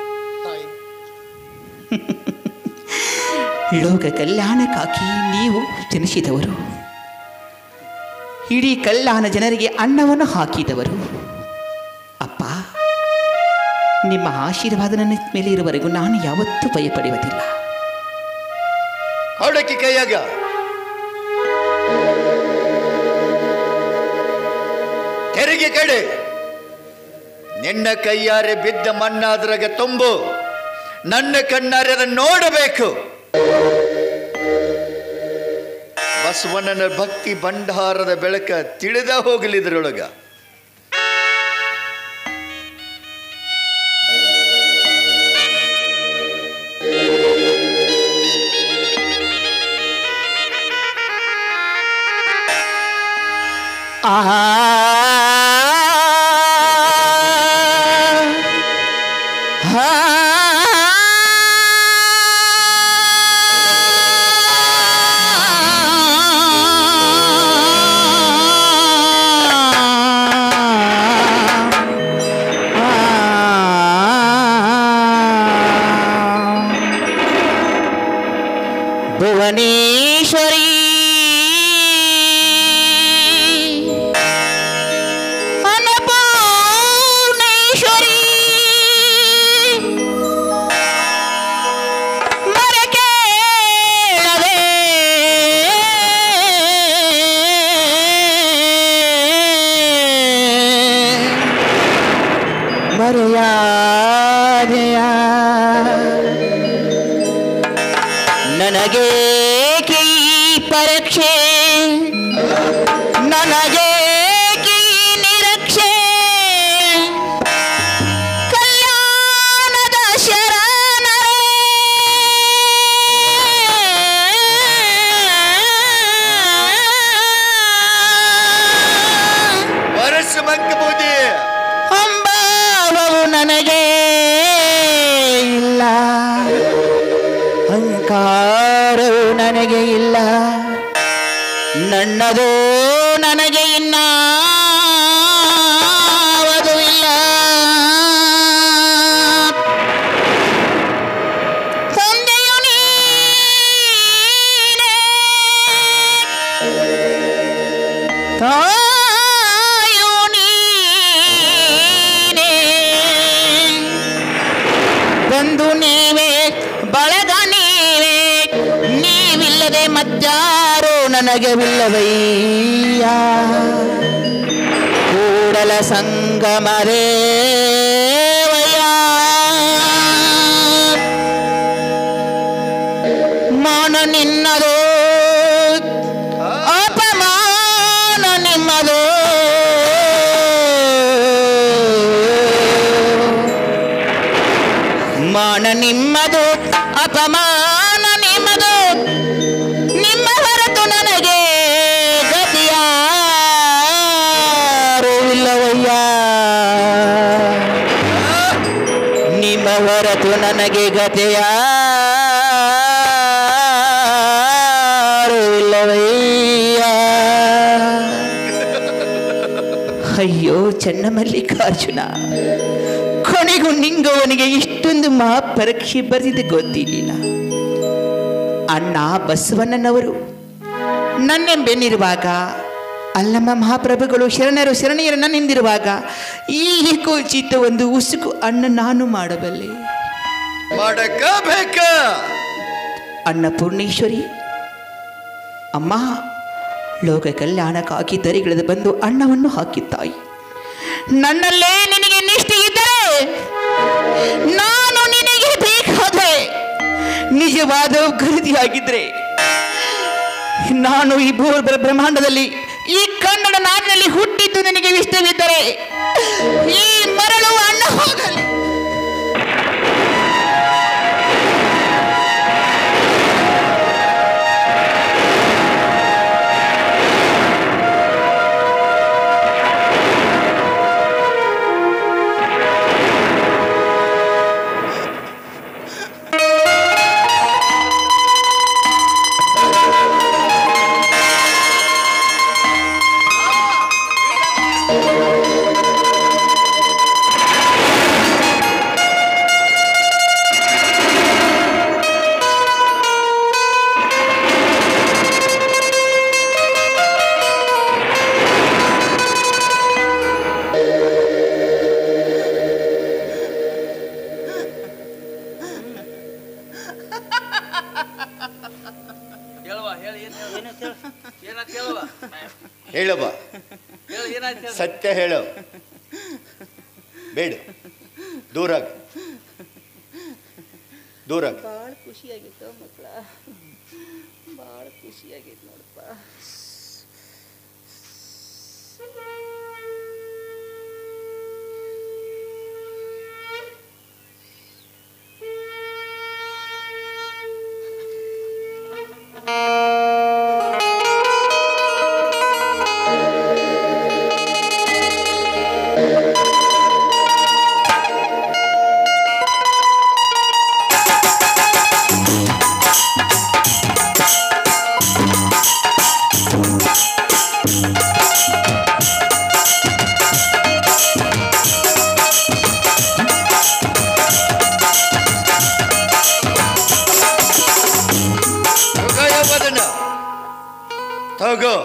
ಲೋಕ ಕಲ್ಯಾಣಕ್ಕಾಗಿ ನೀವು ಜನಿಸಿದವರು ಇಡೀ ಕಲ್ಯಾಣ ಜನರಿಗೆ ಅನ್ನವನ್ನು ಹಾಕಿದವರು ಅಪ್ಪ ನಿಮ್ಮ ಆಶೀರ್ವಾದ ನನ್ನ ಮೇಲೆ ಇರುವವರೆಗೂ ನಾನು ಯಾವತ್ತೂ ಭಯಪಡುವುದಿಲ್ಲ ಕೊಡಕ್ಕೆ ಕೈಯಾಗ ತೆರಿಗೆ ಕಡೆ ನಿನ್ನ ಕೈಯಾರೆ ಬಿದ್ದ ಮಣ್ಣಾದ್ರಾಗ ತುಂಬು ನನ್ನ ಕಣ್ಣಾರೆ ಅದನ್ನು ನೋಡಬೇಕು ಬಸವಣ್ಣನ ಭಕ್ತಿ ಭಂಡಾರದ ಬೆಳಕ ತಿಳಿದ ಹೋಗಲಿದ್ರೊಳಗ ಭುವನೇಶ್ವರಿ ಅನ್ನಪೂರ್ಣೇಶ್ವರಿ ಮರಕೇಳದೆ ಮರೆಯಾದೆಯ ನನಗೆ ಕೀ ಪರೀಕ್ಷೆ ನನಗೆ ಕೀ ನಿರೀಕ್ಷೆ ಕಲ್ಯಾಣದ ಶರಣರೇ ವರಸ ಮಂಕಬೂದಿ ಅಂಬಾವವು ನನಗೆ ಇಲ್ಲ ಅಹಂಕಾರವು ನನಗೆ ಇಲ್ಲ ನನ್ನದು ನನಗೆ ಇನ್ನಾವದು ಇಲ್ಲ ತಂದೆಯು ನೀನೇ ತಾಯು ನೀನೇ ಬಂದು ನೀವೇ ಬಳಗ ನೀವೇ ನೀವಿಲ್ಲದೆ ಮತ್ತಾರೋ ನನಗೆ ವಿಲ್ಲವಯ್ಯ ಕೂಡಲ ಸಂಗಮರೇವಯ್ಯ ಮಾನ ನಿನ್ನದು ಅಪಮಾನ ನಿಮ್ಮದು ಮಾನ ನಿಮ್ಮದು ಅಪಮಾನ ನಿಮ್ಮದು ನಿಮ್ಮ ಹೊರತು ನನಗೆ ಗತಿಯಾರು ಇಲ್ಲವಯ್ಯ ನಿಮ್ಮ ಹೊರತು ನನಗೆ ಗತಿಯಾರು ಇಲ್ಲವಯ್ಯ ಅಯ್ಯೋ ಚನ್ನಮಲ್ಲಿಕಾರ್ಜುನ ಕೊನೆಗೂ ನಿಂಗವನಿಗೆ ಇಷ್ಟೊಂದು ಮಹಾ ಪರೀಕ್ಷೆ ಬರೆದಿದೆ ಗೊತ್ತಿರಲಿಲ್ಲ ಅಣ್ಣ ಬಸವಣ್ಣನವರು ನನ್ನೆಂಬೆನ್ನಿರುವಾಗ ಅಲ್ಲಮ್ಮ ಮಹಾಪ್ರಭುಗಳು ಶರಣರು ಶರಣೆಯರು ನನ್ನೆಂದಿರುವಾಗ ಈ ಕೋಚಿತ ಒಂದು ಉಸುಕು ಅಣ್ಣ ನಾನು ಮಾಡಬಲ್ಲೆ ಮಾಡಕ ಬೇಕ ಅನ್ನಪೂರ್ಣೇಶ್ವರಿ ಅಮ್ಮ ಲೋಕ ಕಲ್ಯಾಣಕ್ಕಾಗಿ ದರಿಗಿಳಿದು ಬಂದು ಅನ್ನವನ್ನು ಹಾಕಿದ್ದಾಯಿ ನನ್ನಲ್ಲೇ ನಿನಗೆ ನಿಷ್ಠೆ ಇದ್ದರೆ ನಾನು ನಿನಗೆ ಬೇಕಾದರೆ ನಿಜವಾದ ಖರೀದಿಯಾಗಿದ್ರೆ ನಾನು ಈ ಭೂ ಬ್ರಹ್ಮಾಂಡದಲ್ಲಿ ಈ ಕನ್ನಡ ನಾಡಿನಲ್ಲಿ ಹುಟ್ಟಿದ್ದು ನಿನಗೆ ಇಷ್ಟವಿದ್ದರೆ ಈ ಮರಳು ಅಣ್ಣ ಹೋಗಲಿ ಹೇಳುವ ಹೇಳಿ ಏನು ಏನಾಯ್ತು ಹೇಳುವ ಹೇಳವ ಹೇಳು ಏನಾಯ್ತು ಹೇಳು ಸತ್ಯ ಹೇಳು ಬೇಡ ದೂರಾಗ ದೂರಾಗ ಭಾಳ ಖುಷಿಯಾಗಿತ್ತು ಮಕ್ಕಳ ಭಾಳ ಖುಷಿಯಾಗಿತ್ತು ನೋಡಪ್ಪ ತಗೋಯವದನ್ನ ತಗೋ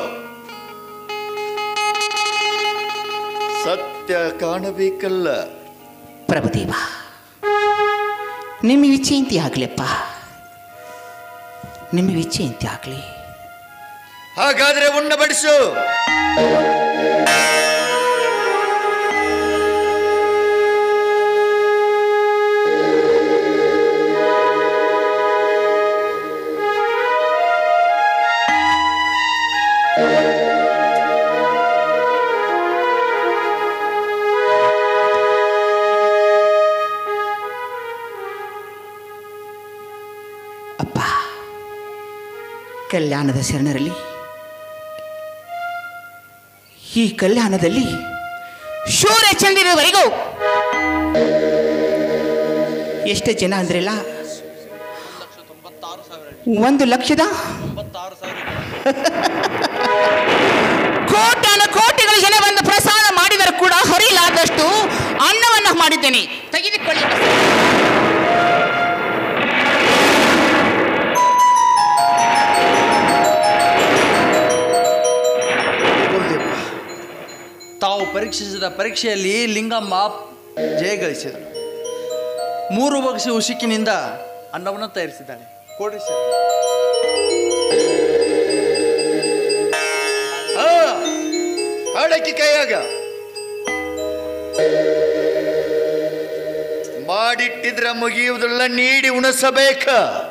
ಸತ್ಯ ಕಾಣಬೇಕಲ್ಲ ಪ್ರಭುದೇವ ನಿಮ್ಮ ವಿಚಯಂತಿ ಆಗಲಪ್ಪ ನಿಮ್ಮ ವಿಚಯಂತಿ ಆಗಲಿ ಹಾಗಾದ್ರೆ ಉಣ್ಣ ಬಡಿಸು ಅಪ್ಪ ಕಲ್ಯಾಣದ ಶರಣರಲ್ಲಿ ಈ ಕಲ್ಯಾಣದಲ್ಲಿ ಶೂರ್ಯ ಚಂದಿರವರೆಗೂ ಎಷ್ಟು ಜನ ಅಂದ್ರಲ್ಲ ತೊಂಬತ್ತಾರು ಸಾವಿರ ಒಂದು ಲಕ್ಷದ ತೊಂಬತ್ತಾರು ಸಾವಿರ ಕೋಟಾನು ಕೋಟಿಗಳು ಜನ ಬಂದು ಪ್ರಸಾದ ಮಾಡಿದರೂ ಕೂಡ ಹರಿಲಾದಷ್ಟು ಅನ್ನವನ್ನು ಮಾಡಿದ್ದೇನೆ ತೆಗೆದುಕೊಳ್ಳಿ ಗುರುದೇವ ತಾವು ಪರೀಕ್ಷಿಸಿದ ಪರೀಕ್ಷೆಯಲ್ಲಿ ಲಿಂಗಮ್ಮ ಜಯ ಗಳಿಸಿದರು ಮೂರು ಬಗ್ಸಿ ಉಸುಕಿನಿಂದ ಅನ್ನವನ್ನು ತಯಾರಿಸಿದ್ದಾಳೆ ಕೊಡ್ರಿ ಸರ್ ಹಾ ಹಾಡಕ್ಕಿ ಕೈಯಾಗ ಮಾಡಿಟ್ಟಿದ್ರ ಮುಗಿಯುವುದಲ್ಲ ನೀಡಿ ಉಣಿಸಬೇಕ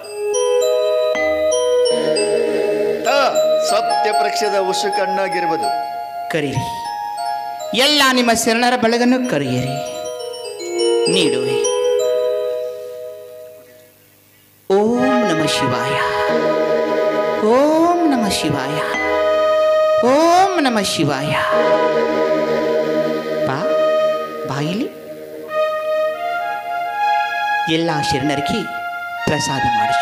ತಾ, ಸತ್ಯ ಪರೀಕ್ಷೆದ ಉಸು ಕಣ್ಣಾಗಿರ್ಬೋದು ಕರೀರಿ ಎಲ್ಲ ನಿಮ್ಮ ಶರಣರ ಬೆಳಗನ್ನು ಕರೆಯಿರಿ ನೀಡುವೆ ಓಂ ನಮ ಶಿವಾಯ ಓಂ ನಮ ಶಿವಾಯ ಓಂ ನಮ ಶಿವಾಯ ಬಾ ಬಾಯಿಲಿ ಎಲ್ಲ ಶರಣರಿಗೆ ಪ್ರಸಾದ ಮಾಡಿಸು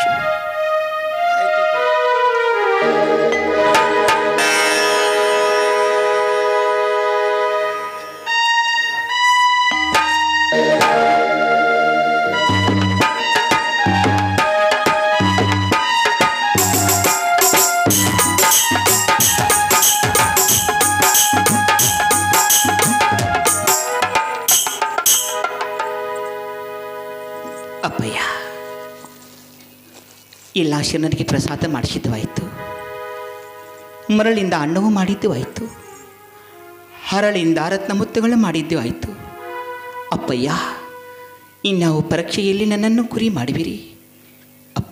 ಅಪ್ಪಯ್ಯ ಎಲ್ಲ ಶರಣರಿಗೆ ಪ್ರಸಾದ ಮಾಡಿಸಿದ್ದು ಆಯಿತು ಮರಳಿಂದ ಅನ್ನವೂ ಮಾಡಿದ್ದು ಆಯಿತು ಹರಳಿಂದ ರತ್ನಮುತ್ತುಗಳು ಮಾಡಿದ್ದು ಆಯಿತು ಅಪ್ಪಯ್ಯ ಇನ್ನಾವು ಪರೀಕ್ಷೆಯಲ್ಲಿ ನನ್ನನ್ನು ಗುರಿ ಮಾಡುವಿರಿ ಅಪ್ಪ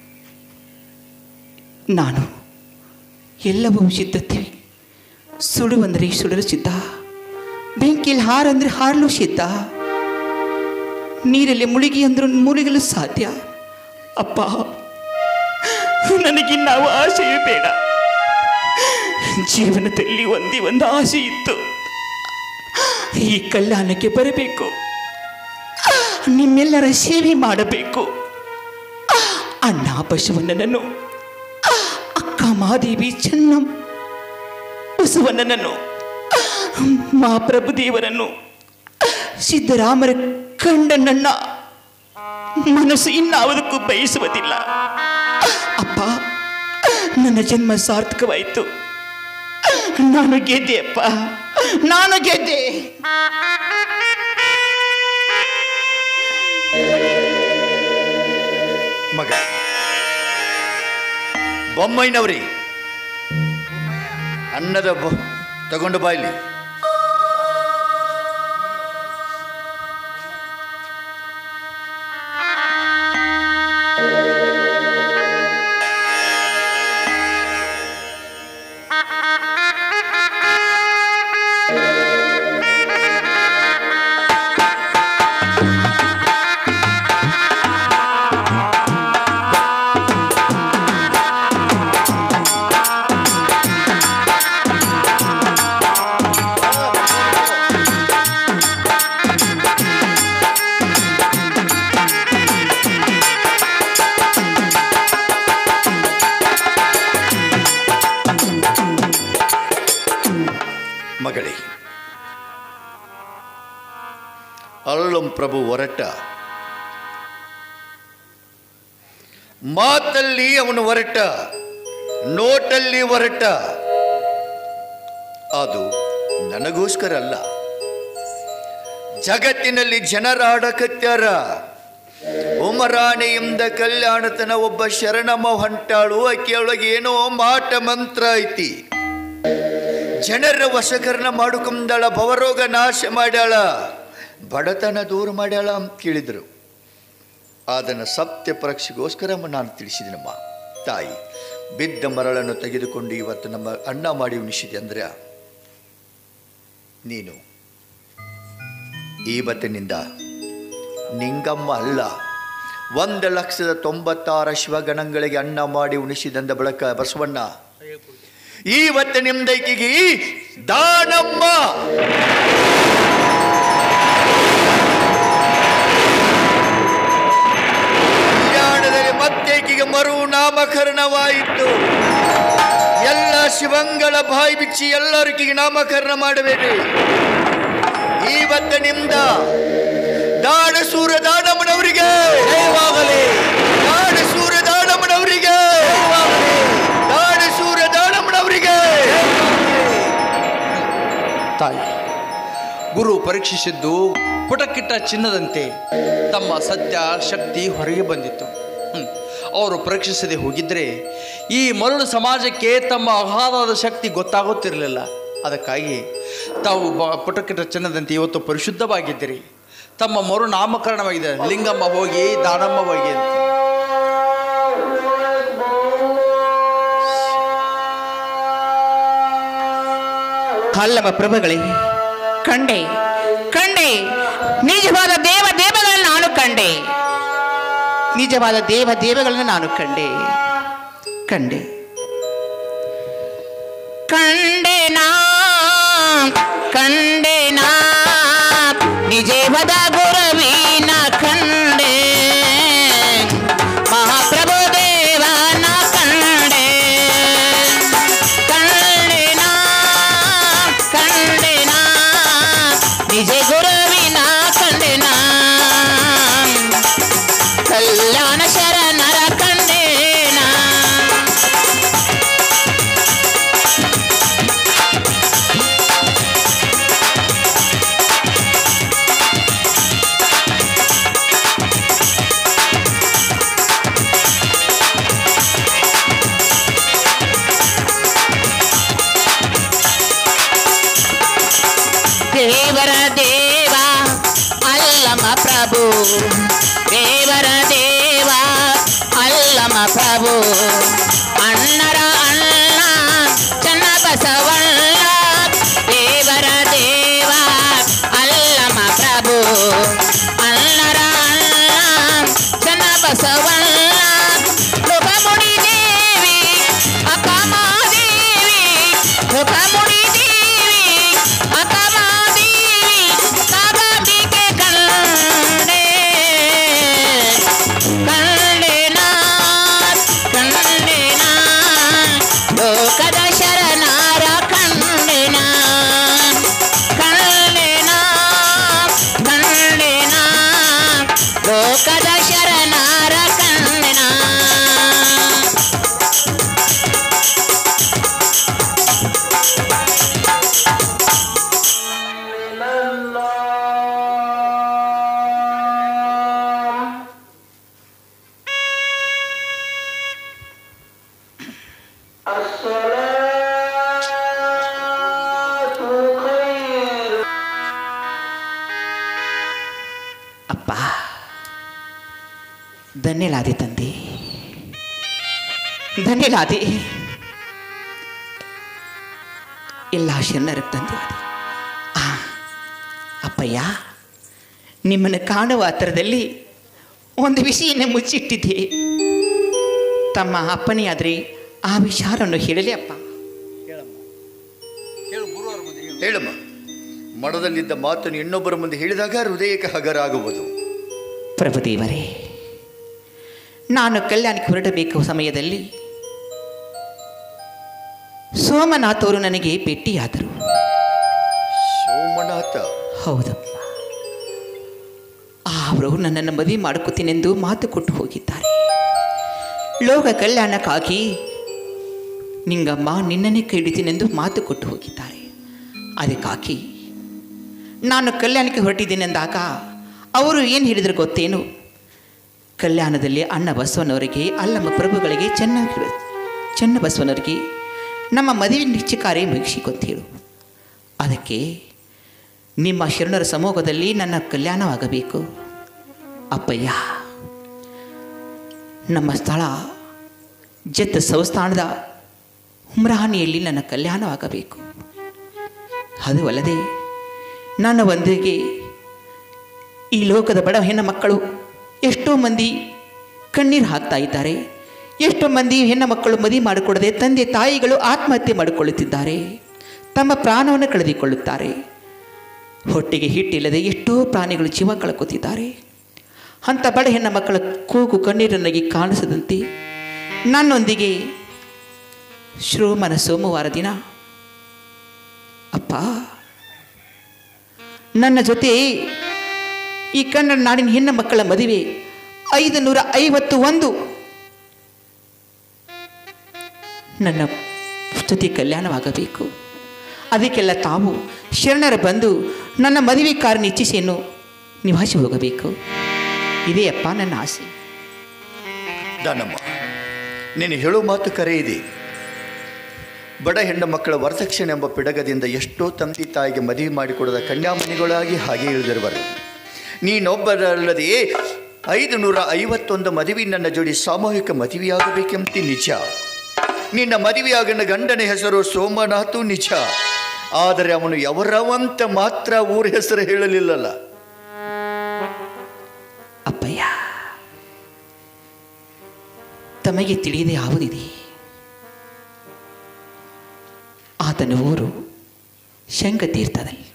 ನಾನು ಎಲ್ಲವೂ ಸಿದ್ಧತೆ ಸುಡುವಂದರೆ ಸುಡಲು ಸಿದ್ಧ ಬೆಂಕಿಯಲ್ಲಿ ಹಾರಂದರೆ ಹಾರಲು ಸಿದ್ಧ ನೀರಲ್ಲಿ ಮುಳುಗಿ ಅಂದ್ರೂ ಮುಳುಗಲು ಸಾಧ್ಯ ಅಪ್ಪ ನನಗಿನ್ನಾವ ಆಸೆಯೂ ಬೇಡ ಜೀವನದಲ್ಲಿ ಒಂದೇ ಒಂದು ಆಸೆ ಇತ್ತು ಈ ಕಲ್ಯಾಣಕ್ಕೆ ಬರಬೇಕು ನಿಮ್ಮೆಲ್ಲರ ಸೇವೆ ಮಾಡಬೇಕು ಅಣ್ಣ ಬಸವಣ್ಣನನ್ನು ಅಕ್ಕ ಮಾದೇವಿ ಚೆನ್ನಂ ಬಸವಣ್ಣನನ್ನು ಮಹಾಪ್ರಭು ದೇವರನ್ನು ಸಿದ್ದರಾಮರ ಕಂಡ ನನ್ನ ಮನಸ್ಸು ಇನ್ನಾವುದಕ್ಕೂ ಬಯಸುವುದಿಲ್ಲ ಅಪ್ಪ ನನ್ನ ಜನ್ಮ ಸಾರ್ಥಕವಾಯಿತು ನಾನು ಗೆದ್ದೆ ಅಪ್ಪ ನಾನು ಗೆದ್ದೆ ಮಗ ಬೊಮ್ಮಯ್ಯನವ್ರಿ ಅನ್ನದ ಬೊ ತಗೊಂಡು ಬಾಯ್ಲಿ ಮಗಳೇ ಅರುಳಂ ಪ್ರಭು ಹೊರಟ ಮಾತಲ್ಲಿ ಅವನು ಹೊರಟ ನೋಟಲ್ಲಿ ಹೊರಟ ಅದು ನನಗೋಸ್ಕರ ಅಲ್ಲ ಜಗತ್ತಿನಲ್ಲಿ ಜನರಾಡಕತ್ಯಾರ ಉಮರಾಣೆಯಿಂದ ಕಲ್ಯಾಣತನ ಒಬ್ಬ ಶರಣಮ್ಮ ಹೊಂಟಾಳು ಆಕೆಯೊಳಗೆ ಏನೋ ಮಾಟ ಮಂತ್ರ ಐತಿ ಜನರ ವಶಕರಣ ಮಾಡಿಕೊಂಡಾಳ ಭವರೋಗ ನಾಶ ಮಾಡ್ಯಾಳ ಬಡತನ ದೂರ ಮಾಡ್ಯಾಳ ಅಂತ ಕೇಳಿದರು ಅದನ್ನು ಸತ್ಯ ಪರೀಕ್ಷೆಗೋಸ್ಕರ ನಾನು ತಿಳಿಸಿದನಮ್ಮ ತಾಯಿ ಬಿದ್ದ ಮರಳನ್ನು ತೆಗೆದುಕೊಂಡು ಇವತ್ತು ನಮ್ಮ ಅಣ್ಣ ಮಾಡಿ ಉಣಿಸಿದೆ ಅಂದ್ರೆ ನೀನು ಇವತ್ತಿನಿಂದ ನಿಂಗಮ್ಮ ಅಲ್ಲ ಒಂದು ಲಕ್ಷದ ತೊಂಬತ್ತಾರು ಶಿವಗಣಗಳಿಗೆ ಅನ್ನ ಮಾಡಿ ಉಣಿಸಿದಂದ ಬಳಕ ಬಸವಣ್ಣ ಇವತ್ತು ನಿಮ್ದೈಕಿಗೆ ದಾನಮ್ಮ ಕಲ್ಯಾಣದಲ್ಲಿ ಮತ್ತೇಕಿಗೆ ಮರು ನಾಮಕರಣವಾಯಿತು ಎಲ್ಲ ಶಿವಂಗಳ ಬಾಯಿ ಬಿಚ್ಚಿ ಎಲ್ಲರಿಗಿಗೆ ನಾಮಕರಣ ಮಾಡಬೇಡಿ ಇವತ್ತು ನಿಮ್ದ ದಾಡ ಸೂರ ದಾನಮ್ಮನವರಿಗೆ ದಾಡ ಸೂರ ದಾನಮ್ಮನವರಿಗೆ ದಾಡ ಸೂರ ದಾನಮ್ಮನವರಿಗೆ ತಾಯಿ ಗುರು ಪರೀಕ್ಷಿಸಿದ್ದು ಪುಟಕ್ಕಿಟ್ಟ ಚಿನ್ನದಂತೆ ತಮ್ಮ ಸತ್ಯ ಶಕ್ತಿ ಹೊರಗೆ ಬಂದಿತ್ತು ಹ್ಮ್. ಅವರು ಪರೀಕ್ಷಿಸದೆ ಹೋಗಿದ್ರೆ ಈ ಮರಳು ಸಮಾಜಕ್ಕೆ ತಮ್ಮ ಅಗಾಧವಾದ ಶಕ್ತಿ ಗೊತ್ತಾಗುತ್ತಿರಲಿಲ್ಲ ಅದಕ್ಕಾಗಿ ತಾವು ಬ ಪುಟಕ್ಕಿಟ್ಟ ಚಿನ್ನದಂತೆ ಇವತ್ತು ಪರಿಶುದ್ಧವಾಗಿದ್ದೀರಿ ತಮ್ಮ ಮರು ನಾಮಕರಣವಾಗಿದೆ ಲಿಂಗಮ್ಮ ಹೋಗಿ ದಾನಮ್ಮ ಹೋಗಿ ಅಂತ ಅಲ್ಲವ ಪ್ರಭುಗಳೇ ಕಂಡೆ ಕಂಡೆ ನಿಜವಾದ ದೇವ ದೇವಗಳನ್ನು ನಾನು ಕಂಡೆ ನಿಜವಾದ ದೇವ ದೇವಗಳನ್ನು ನಾನು ಕಂಡೆ ಕಂಡೆ ಕಂಡೆನಾ ಕಂಡೆನಾ ನಿಜವಾದ ಗುರುವಿನ ಕಂಡೆ ಮಹಾಪ್ರಭು ದೇವನ ಕಂಡೆ ಕಂಡೆನಾ ಕಂಡೆನಾ ನಿಜ ಗುರುವಿನ ಕಂಡೆನಾ ಕಲ್ಯಾಣ ಶರಣರ ಕಂಡೇನಾ ಪ್ರಭು ದೇವರ ದೇವ ಅಲ್ಲಮ ಪ್ರಭು ಅಣ್ಣರ ಅಣ್ಣ ಚನ್ನ ಬಸವಣ್ಣ ದೇವರ ದೇವ ಅಲ್ಲಮ ಪ್ರಭು ಅಣ್ಣರ ಅಣ್ಣ ಚನ್ನ ಬಸವಣ್ಣ ಮುಖಮುಡಿ ದೇವಿ ಅಕ್ಕಮಾದೇವಿ ಮುಖಮುಡಿ ದೇವಿ ಅಕ್ಕಮಾದೇವಿ ಕಾದಂಬಿಕೆ ಕಂಡೆ ಕಂಡೆನ ಕಂಡೆನ ಲೋಕದ ಶರಣಾರ ಕಂಡೆನ ಕಂಡೆನ ಕಂಡೆನ ಲೋಕದ ಶರಣಾರ ಕಂಡೆನ ಅಪ್ಪ ಧನ್ಯಲಾದೆ ತಂದೆ ಧನ್ಯಲಾದೆ ಎಲ್ಲ ಶರಣರ ತಂದೆವಾದೆ ಆ ಅಪ್ಪಯ್ಯ ನಿಮ್ಮನ್ನು ಕಾಣುವ ಹತ್ತಿರದಲ್ಲಿ ಒಂದು ವಿಷಯನ ಮುಚ್ಚಿಟ್ಟಿದ್ದೆ ತಮ್ಮ ಅಪ್ಪನೇ ಆದರೆ ಆ ವಿಚಾರವನ್ನು ಹೇಳಲಿ ಅಪ್ಪ ಹೇಳಮ್ಮ ಮಠದಲ್ಲಿದ್ದ ಮಾತನ್ನು ಇನ್ನೊಬ್ಬರ ಮುಂದೆ ಹೇಳಿದಾಗ ಹೃದಯಕ್ಕೆ ಹಗರಾಗುವುದು ಪ್ರಭುದೇವರೇ ನಾನು ಕಲ್ಯಾಣಕ್ಕೆ ಹೊರಡಬೇಕು ಸಮಯದಲ್ಲಿ ಸೋಮನಾಥವರು ನನಗೆ ಭೇಟಿಯಾದರು ಸೋಮನಾಥ ಹೌದಪ್ಪ ಅವರು ನನ್ನನ್ನು ಮದುವೆ ಮಾಡ್ಕೋತೀನೆಂದು ಮಾತು ಕೊಟ್ಟು ಹೋಗಿದ್ದಾರೆ ಲೋಕ ಕಲ್ಯಾಣಕ್ಕಾಗಿ ನಿಂಗಮ್ಮ ನಿನ್ನನ್ನೇ ಕೈ ಹಿಡಿತೀನೆಂದು ಮಾತು ಕೊಟ್ಟು ಹೋಗಿದ್ದಾರೆ ಅದಕ್ಕಾಗಿ ನಾನು ಕಲ್ಯಾಣಕ್ಕೆ ಹೊರಟಿದ್ದೀನೆಂದಾಗ ಅವರು ಏನು ಹೇಳಿದ್ರು ಗೊತ್ತೇನು ಕಲ್ಯಾಣದಲ್ಲಿ ಅಣ್ಣ ಬಸವನವರಿಗೆ ಅಲ್ಲಮ್ಮ ಪ್ರಭುಗಳಿಗೆ ಚೆನ್ನ ಚೆನ್ನ ಬಸವನವರಿಗೆ ನಮ್ಮ ಮದುವೆ ನಿಶ್ಚಿಕಾರೆ ಮುಗಿಸಿಕೊತ ಹೇಳು ಅದಕ್ಕೆ ನಿಮ್ಮ ಶರಣರ ಸಮೂಹದಲ್ಲಿ ನನ್ನ ಕಲ್ಯಾಣವಾಗಬೇಕು ಅಪ್ಪಯ್ಯ ನಮ್ಮ ಸ್ಥಳ ಜತ್ ಸಂಸ್ಥಾನದ ಉಮ್ರಾಣಿಯಲ್ಲಿ ನನ್ನ ಕಲ್ಯಾಣವಾಗಬೇಕು ಅದು ಅಲ್ಲದೆ ನನ್ನ ಒಂದಿಗೆ ಈ ಲೋಕದ ಬಡ ಹೆಣ್ಣು ಮಕ್ಕಳು ಎಷ್ಟೋ ಮಂದಿ ಕಣ್ಣೀರು ಹಾಕ್ತಾ ಇದ್ದಾರೆ ಎಷ್ಟೋ ಮಂದಿ ಹೆಣ್ಣು ಮಕ್ಕಳು ಮದುವೆ ಮಾಡಿಕೊಡದೆ ತಂದೆ ತಾಯಿಗಳು ಆತ್ಮಹತ್ಯೆ ಮಾಡಿಕೊಳ್ಳುತ್ತಿದ್ದಾರೆ ತಮ್ಮ ಪ್ರಾಣವನ್ನು ಕಳೆದುಕೊಳ್ಳುತ್ತಾರೆ ಹೊಟ್ಟೆಗೆ ಹಿಟ್ಟಿಲ್ಲದೆ ಎಷ್ಟೋ ಪ್ರಾಣಿಗಳು ಜೀವ ಕಳ್ಕೊತಿದ್ದಾರೆ ಅಂಥ ಬಡ ಹೆಣ್ಣು ಮಕ್ಕಳ ಕೂಗು ಕಣ್ಣೀರನ್ನಾಗಿ ಕಾಣಿಸದಂತೆ ನನ್ನೊಂದಿಗೆ ಶ್ರೋಮನ ಸೋಮವಾರ ದಿನ ಅಪ್ಪ ನನ್ನ ಜೊತೆ ಈ ಕನ್ನಡ ನಾಡಿನ ಹೆಣ್ಣು ಮಕ್ಕಳ ಮದುವೆ ಐದು ನೂರ ಐವತ್ತು ಒಂದು ನನ್ನ ಸ್ತುತಿ ಕಲ್ಯಾಣವಾಗಬೇಕು ಅದಕ್ಕೆಲ್ಲ ತಾವು ಶರಣರ ಬಂದು ನನ್ನ ಮದುವೆ ಕಾರಣ ಇಚ್ಛಿಸೆಯನ್ನು ನಿವಾಸಿ ಹೋಗಬೇಕು ಇದೇ ಅಪ್ಪ ನನ್ನ ಆಸೆ ದಾನಮ್ಮ ನೀನು ಹೇಳೋ ಮಾತು ಕರೆ ಇದೆ ಬಡ ಹೆಣ್ಣು ಮಕ್ಕಳ ವರದಕ್ಷಿಣೆ ಎಂಬ ಪಿಡಗದಿಂದ ಎಷ್ಟೋ ತಂದೆ ತಾಯಿಗೆ ಮದುವೆ ಮಾಡಿಕೊಡದ ಕನ್ಯಾಮಣಿಗಳಾಗಿ ಹಾಗೆ ಇಳಿದಿರುವರು ನೀನೊಬ್ಬರಲ್ಲದೆ ಐದು ನೂರ ಐವತ್ತೊಂದು ಮದುವೆ ನನ್ನ ಜೋಡಿ ಸಾಮೂಹಿಕ ಮದುವೆಯಾಗಬೇಕೆಂಬ ನಿಜ ನಿನ್ನ ಮದುವೆಯಾಗನ ಗಂಡನ ಹೆಸರು ಸೋಮನಾಥು ನಿಜ ಆದರೆ ಅವನು ಯವರವಂತ ಮಾತ್ರ ಊರ ಹೆಸರು ಹೇಳಲಿಲ್ಲಲ್ಲ ಅಪ್ಪಯ್ಯ ತಮಗೆ ತಿಳಿಯದೆ ಯಾವುದಿದೆ ಆತನ ಊರು ಶಂಖತೀರ್ಥದಲ್ಲಿ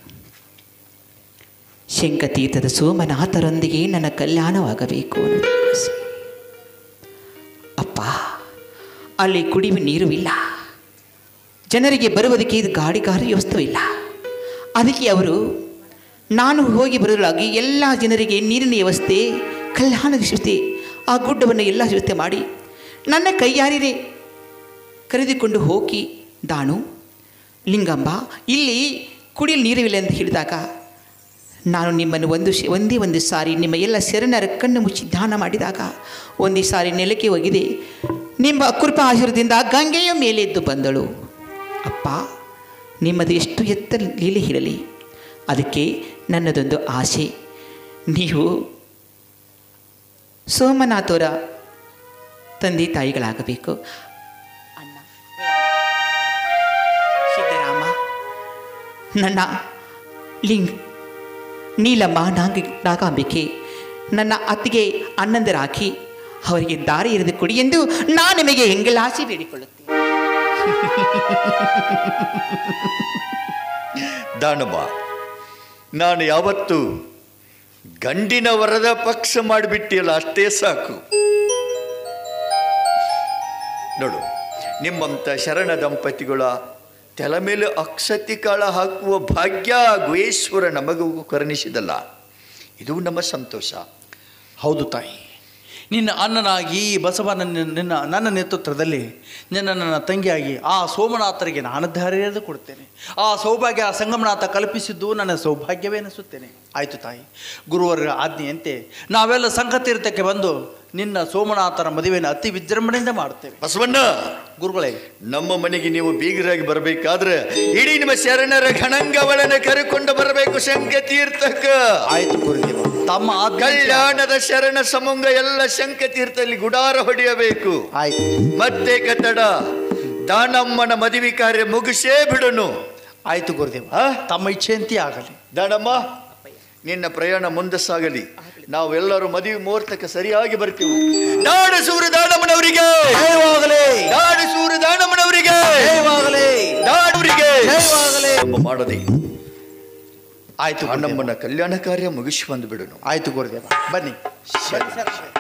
ಶಂಖತೀರ್ಥದ ಸೋಮನಾಥರೊಂದಿಗೆ ನನ್ನ ಕಲ್ಯಾಣವಾಗಬೇಕು ಅನ್ನೋದು ಆಸೆ. ಅಪ್ಪ ಅಲ್ಲಿ ಕುಡಿಯುವ ನೀರು ಇಲ್ಲ ಜನರಿಗೆ ಬರುವುದಕ್ಕೆ ಇದು ಗಾಡಿ ಗಾಡಿ ವ್ಯವಸ್ಥೆ ಅದಕ್ಕೆ ಅವರು ನಾನು ಹೋಗಿ ಬರೋದಾಗಿ ಎಲ್ಲ ಜನರಿಗೆ ನೀರಿನ ವ್ಯವಸ್ಥೆ ಕಲ್ಯಾಣದ ವ್ಯವಸ್ಥೆ ಆ ಗುಡ್ಡವನ್ನು ಎಲ್ಲ ವ್ಯವಸ್ಥೆ ಮಾಡಿ ನನ್ನ ಕೈಯಾರಿರೆ ಕರೆದುಕೊಂಡು ಹೋಗಿ ದಾಣು ಲಿಂಗಂಬ ಇಲ್ಲಿ ಕುಡಿಯಲು ನೀರಿಲ್ಲ ಅಂತ ಹೇಳಿದಾಗ ನಾನು ನಿಮ್ಮನ್ನು ಒಂದು ಶಿ- ಒಂದೇ ಒಂದು ಸಾರಿ ನಿಮ್ಮ ಎಲ್ಲ ಶರಣರ ಕಣ್ಣು ಮುಚ್ಚಿ ದಾನ ಮಾಡಿದಾಗ ಒಂದೇ ಸಾರಿ ನೆಲಕ್ಕೆ ಒಗಿದೆ ನಿಮ್ಮ ಕೃಪಾ ಆಶೀರ್ವಾದದಿಂದ ಗಂಗೆಯ ಮೇಲೆ ಎದ್ದು ಬಂದಳು ಅಪ್ಪ ನಿಮ್ಮದು ಎಷ್ಟು ಎತ್ತ ಲೀಲೆ ಹೇಳಲಿ ಅದಕ್ಕೆ ನನ್ನದೊಂದು ಆಸೆ ನೀವು ಸೋಮನಾಥವರ ತಂದೆ ತಾಯಿಗಳಾಗಬೇಕು ಅಣ್ಣ ಸಿದ್ದರಾಮ ನನ್ನ ಲಿಂಗ್ ನೀಲಮ್ಮ ನಾಗ ನಾಗಾಂಬಿಕೆ ನನ್ನ ಅತ್ತಿಗೆ ಅಣ್ಣಂದರಾಕಿ ಅವರಿಗೆ ದಾರಿ ಎರೆದು ಕೊಡಿ ಎಂದು ನಾನು ನಿಮಗೆ ಹೆಂಗಲಾಸಿ ಬೇಡಿಕೊಳ್ಳುತ್ತೇನೆ ದಾನಮ್ಮ ನಾನು ಯಾವತ್ತು ಗಂಡಿನ ವರದ ಪಕ್ಷ ಮಾಡಿಬಿಟ್ಟಿಯಲ್ಲ ಅಷ್ಟೇ ಸಾಕು ನೋಡು ನಿಮ್ಮಂಥ ಶರಣ ದಂಪತಿಗಳ ತಲೆ ಮೇಲೆ ಅಕ್ಷತಿ ಕಾಳ ಹಾಕುವ ಭಾಗ್ಯ ಗುಹೇಶ್ವರ ನಮಗೂ ಕರುಣಿಸಿದಲ್ಲ ಇದು ನಮ್ಮ ಸಂತೋಷ ಹೌದು ತಾಯಿ ನಿನ್ನ ಅಣ್ಣನಾಗಿ ಬಸವ ನನ್ನ ನಿನ್ನ ನನ್ನ ನೇತೃತ್ವದಲ್ಲಿ ನಿನ್ನ ನನ್ನ ತಂಗಿಯಾಗಿ ಆ ಸೋಮನಾಥರಿಗೆ ನಾನು ದಾರಿಯದು ಕೊಡ್ತೇನೆ ಆ ಸೌಭಾಗ್ಯ ಆ ಸಂಗಮನಾಥ ಕಲ್ಪಿಸಿದ್ದು ನನ್ನ ಸೌಭಾಗ್ಯವೇ ಎನಿಸುತ್ತೇನೆ ಆಯಿತು ತಾಯಿ ಗುರುವರ ಆಜ್ಞೆಯಂತೆ ನಾವೆಲ್ಲ ಸಂಘತೀರ್ಥಕ್ಕೆ ಬಂದು ನಿನ್ನ ಸೋಮನಾಥನ ಮದುವೆಯನ್ನು ಅತಿ ವಿಜೃಂಭಣೆಯಿಂದ ಮಾಡ್ತೇವೆ ಬಸವಣ್ಣ ಗುರುಗಳೇ ನಮ್ಮ ಮನೆಗೆ ನೀವು ಬೀಗರಾಗಿ ಬರಬೇಕಾದ್ರೆ ಇಡೀ ನಿಮ್ಮ ಶರಣರ ಗಣಂಗವಳನ್ನು ಕರೆಕೊಂಡು ಬರಬೇಕು ಶಂಕ ತೀರ್ಥಕ್ಕ ಆಯಿತು ಗುರುದೇವ ತಮ್ಮ ಆಜ್ಞೆ ಕಲ್ಯಾಣದ ಶರಣ ಸಮುಂಗ ಎಲ್ಲ ಶಂಕ ತೀರ್ಥದಲ್ಲಿ ಗುಡಾರ ಹೊಡೆಯಬೇಕು ಆಯಿತು ಮತ್ತೆ ಕತ್ತಡ ದಾನಮ್ಮನ ಮದುವೆ ಕಾರ್ಯ ಮುಗಿಸೇ ಬಿಡನು ಆಯಿತು ಗುರುದೇವ ಆ? ತಮ್ಮ ಇಚ್ಛೆಯಂತೆ ಆಗಲಿ ದಾನಮ್ಮ ನಿನ್ನ ಪ್ರಯಾಣ ಮುಂದೆ ಸಾಗಲಿ ನಾವೆಲ್ಲರೂ ಮದುವೆ ಮುಹೂರ್ತಕ್ಕೆ ಸರಿಯಾಗಿ ಬರ್ತೀವಿ ನಾಡ ಸೂರ್ಯ ದಾನಮ್ಮನವರಿಗೆ ಜಯವಾಗಲಿ ನಾಡ ಸೂರ್ಯ ದಾನಮ್ಮನವರಿಗೆ ಜಯವಾಗಲಿ ನಾಡವರಿಗೆ ಜಯವಾಗಲಿ ಎಂಬ ಮಾಡದೆ ಆಯ್ತು ಗುರುದೇವ. ದಾನಮ್ಮನ ಕಲ್ಯಾಣ ಕಾರ್ಯ ಮುಗಿಸಿ ಬಂದು ಬಿಡನು ಆಯ್ತು ಗುರುದೇವ ಬನ್ನಿ